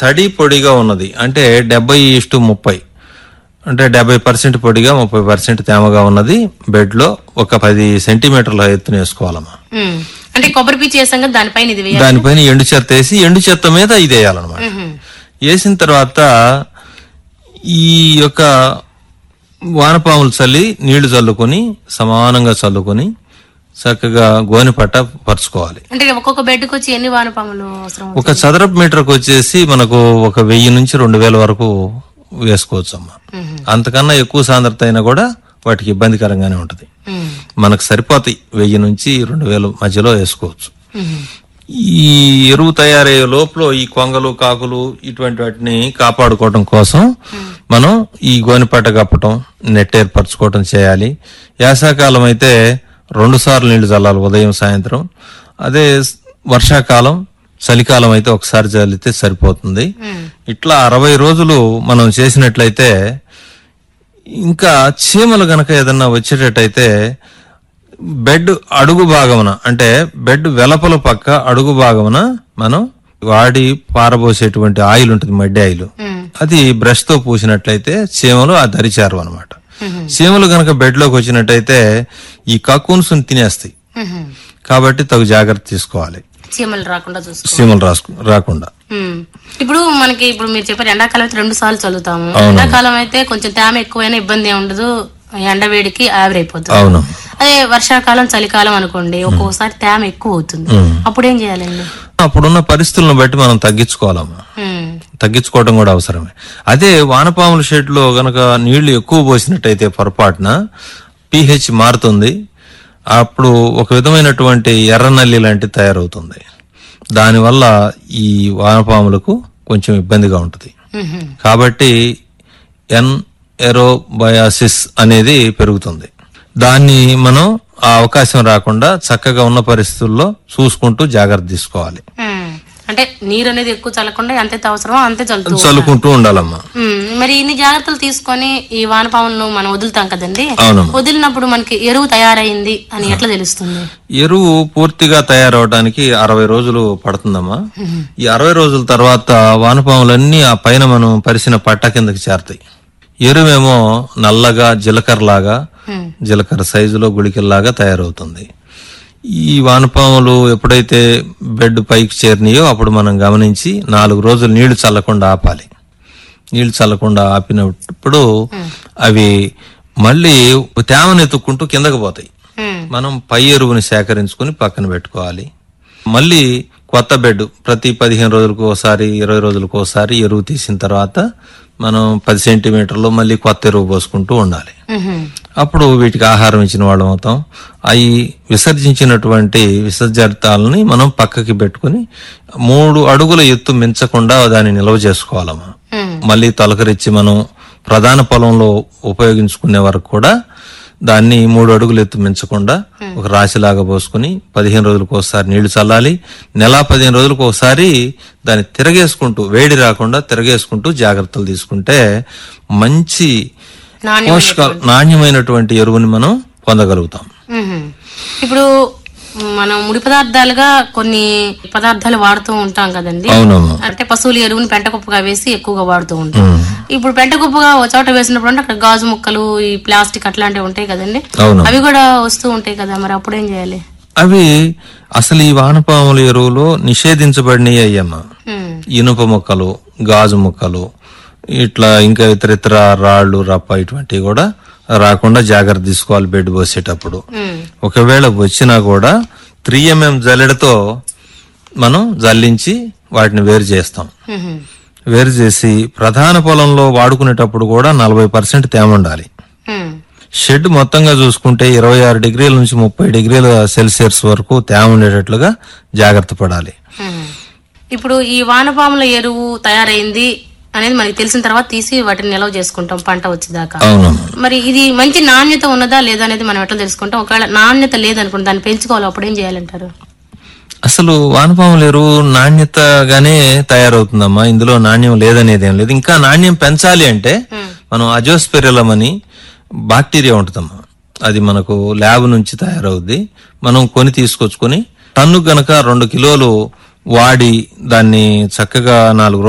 తడి పొడిగా ఉన్నది అంటే డెబ్బై ఇష్టు ముప్పై అంటే డెబ్బై పర్సెంట్ పొడిగా ముప్పై పర్సెంట్ తేమగా ఉన్నది బెడ్ లో ఒక పది సెంటీమీటర్ల ఎత్తున వేసుకోవాలమ్మా ఉమ్. అంటే కొబ్బరి పీచు వేసాం కదా దానిపైన ఇది వేయాలి దానిపైన ఎండు చెత్త వేసి ఎండు చెత్త మీద ఇది వేయాలన్నమాట ఉహుం. వేసిన వేసిన తర్వాత ఈ యొక్క వానపాములు చల్లి నీళ్లు చల్లుకొని సమానంగా చల్లుకొని చక్కగా గోని పట్ట పరుచుకోవాలి అంటే ఒక్కొక్క బెడ్కి వచ్చి ఎన్ని వానపాములు అవసరం ఒక చదరపు మీటర్కి వచ్చేసి మనకు ఒక వెయ్యి నుంచి రెండు వేల వరకు వేసుకోవచ్చు అమ్మా ఉహుం. అంతకన్నా ఎక్కువ సాంద్రత అయినా కూడా వాటికి ఇబ్బందికరంగానే ఉంటది ఉమ్. మనకు సరిపోతాయి వెయ్యి నుంచి రెండు వేల మధ్యలో వేసుకోవచ్చు ఉహుం. ఈ ఎరువు తయారయ్యే లోపల ఈ కొంగలు కాకులు ఇటువంటి వాటిని కాపాడుకోవడం కోసం మనం ఈ గోనిపట్ట కప్పటం నెట్ ఏర్పరచుకోవటం చేయాలి యాసకాలం అయితే రెండు సార్లు నీళ్లు చల్లాలి ఉదయం సాయంత్రం అదే స్- వర్షాకాలం చలికాలం అయితే ఒకసారి చల్లితే సరిపోతుంది ఉమ్. ఇట్లా అరవై రోజులు మనం చేసినట్లయితే ఇంకా చీమలు గనక ఏదన్నా వచ్చేటట్టయితే బెడ్ అడుగు భాగమున అంటే బెడ్ వెలపల పక్క అడుగు భాగమున మనం వాడి పారబోసేటువంటి ఆయిల్ ఉంటుంది మడ్డి ఆయిల్ ఉమ్. అది బ్రష్ తో పూసినట్లయితే చీమలు ఆ దరిచారు అనమాట ఉహుం. చీమలు గనక బెడ్ లోకి వచ్చినట్టయితే ఈ కక్కున్స్ తినేస్తాయి ఉహుం. కాబట్టి తగు జాగ్రత్త తీసుకోవాలి చీమలు రాకుండా చూసుకో చీమలు రాసుకు రాకుండా ఉమ్. ఇప్పుడు మనకి ఇప్పుడు మీరు చెప్పారు ఎండాకాలం అయితే రెండు సార్లు చల్లుతాము అవును. ఎండాకాలం అయితే కొంచెం తేమ ఎక్కువైనా ఇబ్బంది ఏం ఉండదు ఎండ వేడికి ఆవిరైపోతుంది అవును అదే వర్షాకాలం చలికాలం అనుకోండి ఒక్కోసారి తేమ ఎక్కువ అవుతుంది ఉమ్. అప్పుడు ఏం చేయాలండి అప్పుడున్న పరిస్థితులను బట్టి మనం తగ్గించుకోవాలమ్మా ఉమ్. తగ్గించుకోవడం కూడా అవసరమే అదే వానపాముల షెడ్ లో గనక నీళ్లు ఎక్కువ పోసినట్టయితే పొరపాటున పిహెచ్ మారుతుంది అప్పుడు ఒక విధమైనటువంటి ఎర్రనల్లి లాంటిది తయారవుతుంది దానివల్ల ఈ వానపాములకు కొంచెం ఇబ్బందిగా ఉంటుంది ఉహుం. కాబట్టి ఎన్ ఎరోబయాసిస్ అనేది పెరుగుతుంది దాన్ని మనం ఆ అవకాశం రాకుండా చక్కగా ఉన్న పరిస్థితుల్లో చూసుకుంటూ జాగ్రత్త తీసుకోవాలి ఉమ్. అంటే నీరు అనేది ఎక్కువ చల్లకుండా ఎంతైతే అవసరమో అంతే చల్లుతూ చల్లుకుంటూ ఉండాలమ్మా ఉమ్. మరి ఇన్ని జాగ్రత్తలు తీసుకొని ఈ వానపాములను మనం వదులుతాం కదండి అవునమ్మా వదిలినప్పుడు మనకి ఎరువు తయారైంది అని ఎట్లా తెలుస్తుంది ఎరువు పూర్తిగా తయారవడానికి అరవై రోజులు పడుతుందమ్మా ఈ అరవై రోజుల తర్వాత వానపాములన్నీ ఆ పైన మనం పరిసిన పట్ట కిందకి చేరతాయి ఎరువేమో నల్లగా జీలకర్రలాగా ఉమ్. జీలకర్ర సైజులో గుళికల్లాగా తయారవుతుంది ఈ వానపాములు ఎప్పుడైతే బెడ్ పైకి చేరినాయో అప్పుడు మనం గమనించి నాలుగు రోజులు నీళ్లు చల్లకుండా ఆపాలి నీళ్లు చల్లకుండా ఆపినప్పుడు అవి మళ్ళీ తేమను ఎత్తుక్కుంటూ కిందకు పోతాయి ఉమ్. మనం పై ఎరువుని సేకరించుకుని పక్కన పెట్టుకోవాలి మళ్ళీ కొత్త బెడ్ ప్రతి పదిహేను రోజులకు ఒకసారి ఇరవై రోజులకు ఒకసారి ఎరువు తీసిన తర్వాత మనం పది సెంటీమీటర్లు మళ్ళీ కొత్త ఎరువు పోసుకుంటూ ఉండాలి ఉహుం. అప్పుడు వీటికి ఆహారం ఇచ్చిన వాళ్ళం అవుతాం అవి విసర్జించినటువంటి విసర్జితాలని మనం పక్కకి పెట్టుకుని మూడు అడుగుల ఎత్తు మించకుండా దాన్ని నిల్వ చేసుకోవాలమ్మా ఉమ్. మళ్ళీ తొలకరించి మనం ప్రధాన పొలంలో ఉపయోగించుకునే వరకు కూడా దాన్ని మూడు అడుగులు ఎత్తు మించకుండా ఒక రాశిలాగా పోసుకుని పదిహేను రోజులకు ఒకసారి నీళ్లు చల్లాలి నెల పదిహేను రోజులకు ఒకసారి దాన్ని తిరగేసుకుంటూ వేడి రాకుండా తిరగేసుకుంటూ జాగ్రత్తలు తీసుకుంటే మంచి నాణ్యం పోషకాలు నాణ్యమైనటువంటి ఎరువుని మనం పొందగలుగుతాం మ్మ్. ఇప్పుడు మనం ముడి పదార్థాలుగా కొన్ని పదార్థాలు వాడుతూ ఉంటాం కదండి అవునమ్మా అంటే పశువుల ఎరువుని పెంటకుప్పగా వేసి ఎక్కువగా వాడుతూ ఉంటాం ఉమ్. ఇప్పుడు పెంటకుప్పగా ఒక చోట వేసినప్పుడు అంటే అక్కడ గాజు ముక్కలు ఈ ప్లాస్టిక్ అట్లాంటివి ఉంటాయి కదండి అవును అవి కూడా వస్తూ ఉంటాయి కదా మరి అప్పుడు ఏం చేయాలి అవి అసలు ఈ వానపాముల ఎరువులు నిషేధించబడినవి అయ్యమ్మా మ్మ్. ఇనుప మొక్కలు గాజు మొక్కలు ఇట్లా ఇంకా ఇతర ఇతర రాళ్ళు రప్ప ఇటువంటివి కూడా రాకుండా జాగ్రత్త తీసుకోవాలి బెడ్ పోసేటప్పుడు మ్మ్. ఒకవేళ వచ్చినా కూడా త్రీ ఎంఎం జల్లెడతో మనం జల్లించి వాటిని వేరు చేస్తాం మ్మ్. వేరు చేసి ప్రధాన పొలంలో వాడుకునేటప్పుడు కూడా నలభై పర్సెంట్ తేమ ఉండాలి మ్మ్. షెడ్ మొత్తంగా చూసుకుంటే ఇరవై ఆరు డిగ్రీల నుంచి ముప్పై డిగ్రీల సెల్సియస్ వరకు తేమ ఉండేటట్లుగా జాగ్రత్త పడాలి మ్మ్. ఇప్పుడు ఈ వానపాముల ఎరువు తయారైంది అనేది మనకి తెలిసిన తర్వాత తీసి వాటిని నిల్వ చేసుకుంటాం పంట వచ్చేదాకా అవునమ్మా మరి ఇది మంచి నాణ్యత ఉన్నదా లేదా అనేది మనం ఎట్లా తెలుసుకుంటాం ఒకవేళ నాణ్యత లేదనుకోండి దాన్ని పెంచుకోవాలి అప్పుడు ఏం చేయాలంటారు అసలు వానపాముల ఎరువు నాణ్యతగానే తయారవుతుందమ్మా ఇందులో నాణ్యం లేదనేది ఏం లేదు ఇంకా నాణ్యం పెంచాలి అంటే మనం అజోస్పెరిలం అని బాక్టీరియా ఉంటుందమ్మా అది మనకు ల్యాబ్ నుంచి తయారవుద్ది మనం కొని తీసుకొచ్చుకొని టన్ను గనక రెండు కిలోలు వాడి దాన్ని చక్కగా నాలుగు